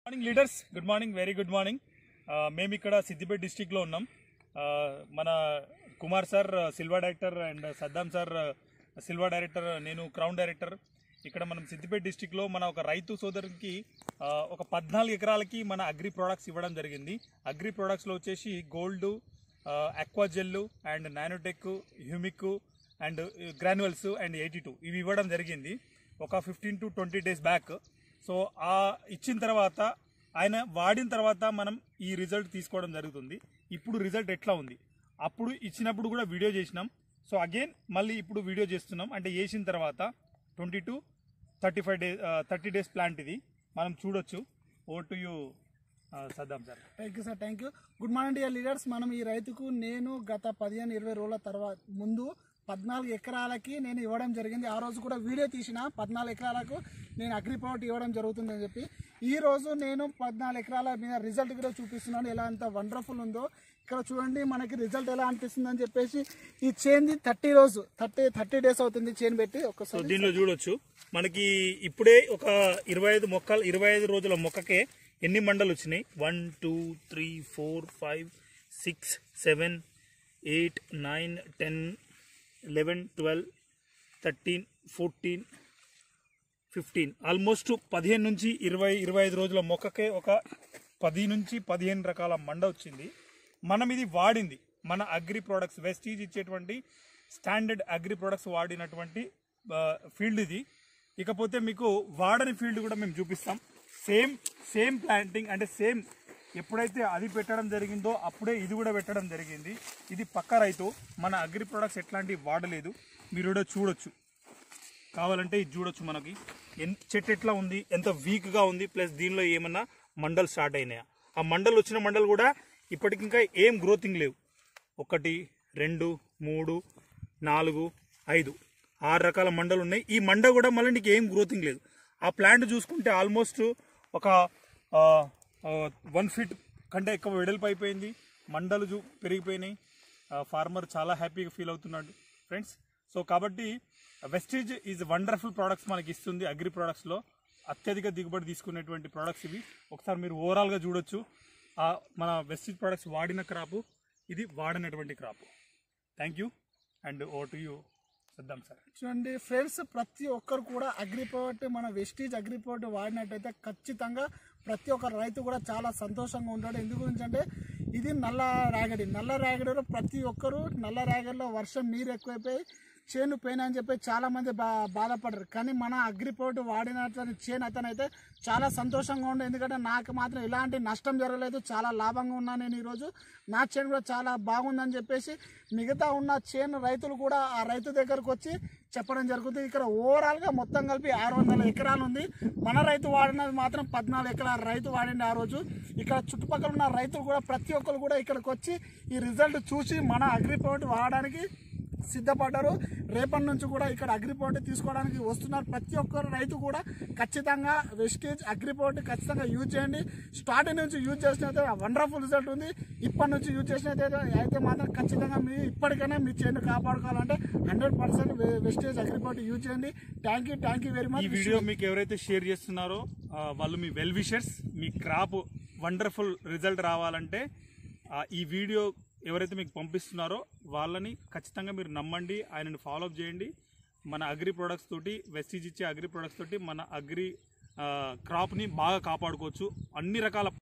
morning leaders good morning very good morning మేము ఇక్కడ సిద్దిపేట డిస్టిక్లో ఉన్నాం ఆ, మన Kumar sir silver director and Saddam sir silver director నేను క్రౌన్ డైరెక్టర్ ఇక్కడ మనం సిద్దిపేట డిస్టిక్లో మన ఒక రైతు సోదరునికి ఆ, ఒక పద్నాలుగు ఎకరాలకి మన అగ్రి ప్రోడక్ట్స్ ఇవ్వడం జరిగింది అగ్రి ప్రోడక్ట్స్లో వచ్చేసి gold aqua gel and nanotech humic and granules and eighty two ఇవి ఇవ్వడం జరిగింది ఒక fifteen to twenty days back so ఆ ఇచ్చిన తర్వాత ఆయన వాడిన తర్వాత మనం ఈ రిజల్ట్ తీసుకోవడం జరుగుతుంది ఇప్పుడు రిజల్ట్ ఎట్లా ఉంది అప్పుడు ఇచ్చినప్పుడు కూడా వీడియో చేసినాం సో అగైన్ మళ్ళీ ఇప్పుడు వీడియో చేస్తున్నాం అంటే వేసిన తర్వాత twenty to thirty five days thirty days plant ఇది మనం చూడొచ్చు over to you Saddam sir thank you sir thank you good morning dear leaders మనం ఈ రైతుకు నేను గత పదిహేను ఇరవై రోజుల తర్వాత ముందు పద్నాలుగు ఎకరాలకి నేను ఇవ్వడం జరిగింది ఆ రోజు కూడా వీడియో తీసిన పద్నాలుగు ఎకరాలకు నేను అగ్రి ప్రోడక్ట్ ఇవ్వడం జరుగుతుందని చెప్పి ఈ రోజు నేను పద్నాలుగు ఎకరాల మీద రిజల్ట్ కూడా చూపిస్తున్నాను ఎలా అంత వండర్ఫుల్ ఉందో ఇక్కడ చూడండి మనకి రిజల్ట్ ఎలా అనిపిస్తుంది అని చెప్పేసి ఈ చైన్ది థర్టీ రోజు థర్టీ థర్టీ డేస్ అవుతుంది చైన్ పెట్టి సో ఒక్కసారి దీనిలో చూడొచ్చు మనకి ఇప్పుడే ఒక ఇరవై ఐదు మొక్కలు ఇరవై ఐదు రోజుల మొక్కకే ఎన్ని మండలు వచ్చినాయి one two three four five six seven eight nine ten eleven twelve thirteen fourteen fifteen almost పదిహేను నుంచి ఇరవై ఇరవై ఐదు రోజుల మొక్కకే ఒక పది నుంచి పదిహేను రకాల మండ వచ్చింది మనం ఇది వాడింది మన అగ్రి ప్రోడక్ట్స్ వెస్టీజ్ ఇచ్చేటువంటి స్టాండర్డ్ అగ్రి ప్రోడక్ట్స్ వాడినటువంటి ఫీల్డ్ ఇది ఇకపోతే మీకు వాడని ఫీల్డ్ కూడా మేము చూపిస్తాం సేమ్ సేమ్ ప్లాంటింగ్ అంటే సేమ్ ఎప్పుడైతే అది పెట్టడం జరిగిందో అప్పుడే ఇది కూడా పెట్టడం జరిగింది ఇది పక్క రైతు మన అగ్రి ప్రోడక్ట్స్ ఎట్లాంటివి వాడలేదు మీరు కూడా చూడొచ్చు కావాలంటే ఇది చూడొచ్చు మనకి ఎన్- చెట్టు ఎట్లా ఉంది ఎంత వీక్గా ఉంది ప్లస్ దీనిలో ఏమన్నా మండలు స్టార్ట్ అయినాయా ఆ మండలు వచ్చిన మండలు కూడా ఇప్పటికి ఇంకా ఏం గ్రోతింగ్ లేవు ఒకటి రెండు మూడు నాలుగు ఐదు ఆరు రకాల మండలు ఉన్నాయి ఈ మండ కూడా మళ్ళీ నీకు ఏం గ్రోతింగ్ లేదు ఆ ప్లాంట్ చూసుకుంటే ఆల్మోస్ట్ ఒక వన్ ఫీట్ కంటే ఎక్కువ వెడల్పు అయిపోయింది మండలు చూ పెరిగిపోయినాయి ఫార్మర్ చాలా హ్యాపీగా ఫీల్ అవుతున్నాడు ఫ్రెండ్స్ సో కాబట్టి వెస్టేజ్ ఈజ్ వండర్ఫుల్ ప్రోడక్ట్స్ మనకి ఇస్తుంది అగ్రి ప్రోడక్ట్స్లో అత్యధిక దిగుబడి తీసుకునేటువంటి ప్రోడక్ట్స్ ఇవి ఒకసారి మీరు ఓవరాల్గా చూడొచ్చు ఆ మన వెస్టేజ్ ప్రోడక్ట్స్ వాడిన క్రాపు ఇది వాడినటువంటి crop thank you and over to you Saddam sir చూడండి ఫ్రెండ్స్ ప్రతి ఒక్కరు కూడా అగ్రిపోర్ట్ మన వెస్టీజ్ అగ్రిపోర్ట్ వాడినట్టయితే ఖచ్చితంగా ప్రతి ఒక్క రైతు కూడా చాలా సంతోషంగా ఉంటాడు ఎందు గురించి అంటే ఇది నల్ల రాగడి నల్ల రాగడిలో ప్రతి ఒక్కరు నల్ల రాగడిలో వర్షం నీరు ఎక్కువైపోయి చేను పోయినా అని చెప్పి చాలా మంది బా బాధపడరు కానీ మన అగ్రిపోర్ట్ వాడినటువంటి చేను అతను అయితే చాలా సంతోషంగా ఉండే ఎందుకంటే నాకు మాత్రం ఎలాంటి నష్టం జరగలేదు చాలా లాభంగా ఉన్నాను నేను ఈరోజు నా చేను కూడా చాలా బాగుందని చెప్పేసి మిగతా ఉన్న చేను రైతులు కూడా ఆ రైతు దగ్గరకు వచ్చి చెప్పడం జరుగుతుంది ఇక్కడ ఓవరాల్గా మొత్తం కలిపి ఆరు వందల ఎకరాలు ఉంది మన రైతు వాడినది మాత్రం పద్నాలుగు ఎకరాల రైతు వాడింది ఆ రోజు ఇక్కడ చుట్టుపక్కల ఉన్న రైతులు కూడా ప్రతి ఒక్కరు కూడా ఇక్కడికి వచ్చి ఈ రిజల్ట్ చూసి మన అగ్రిపోర్ట్ వాడడానికి సిద్ధపడ్డారు రేపటి నుంచి కూడా ఇక్కడ అగ్రిపోర్ట్ తీసుకోవడానికి వస్తున్నారు ప్రతి ఒక్కరు రైతు కూడా ఖచ్చితంగా వెస్టేజ్ అగ్రిపోర్ట్ ఖచ్చితంగా యూజ్ చేయండి స్టార్టింగ్ నుంచి యూజ్ చేసినైతే వండర్ఫుల్ రిజల్ట్ ఉంది ఇప్పటి నుంచి యూజ్ చేసినైతే అయితే మాత్రం ఖచ్చితంగా మీ ఇప్పటికైనా మీ చేను కాపాడుకోవాలంటే hundred percent Vestige agri product use చేయండి thank you thank you very ఈ మచ్ వీడియో మీకు ఎవరైతే షేర్ చేస్తున్నారో ఆ, వాళ్ళు మీ వెల్ విషర్స్ మీ క్రాప్ వండర్ఫుల్ రిజల్ట్ రావాలంటే ఆ, ఈ వీడియో ఎవరైతే మీకు పంపిస్తున్నారో వాళ్ళని ఖచ్చితంగా మీరు నమ్మండి ఆయనని ఫాలో అప్ చేయండి మన అగ్రి ప్రొడక్ట్స్ తోటి వెస్టీజ్ ఇచ్చే అగ్రి ప్రొడక్ట్స్ తోటి మన అగ్రి క్రాప్ని బాగా కాపాడుకోవచ్చు అన్ని రకాల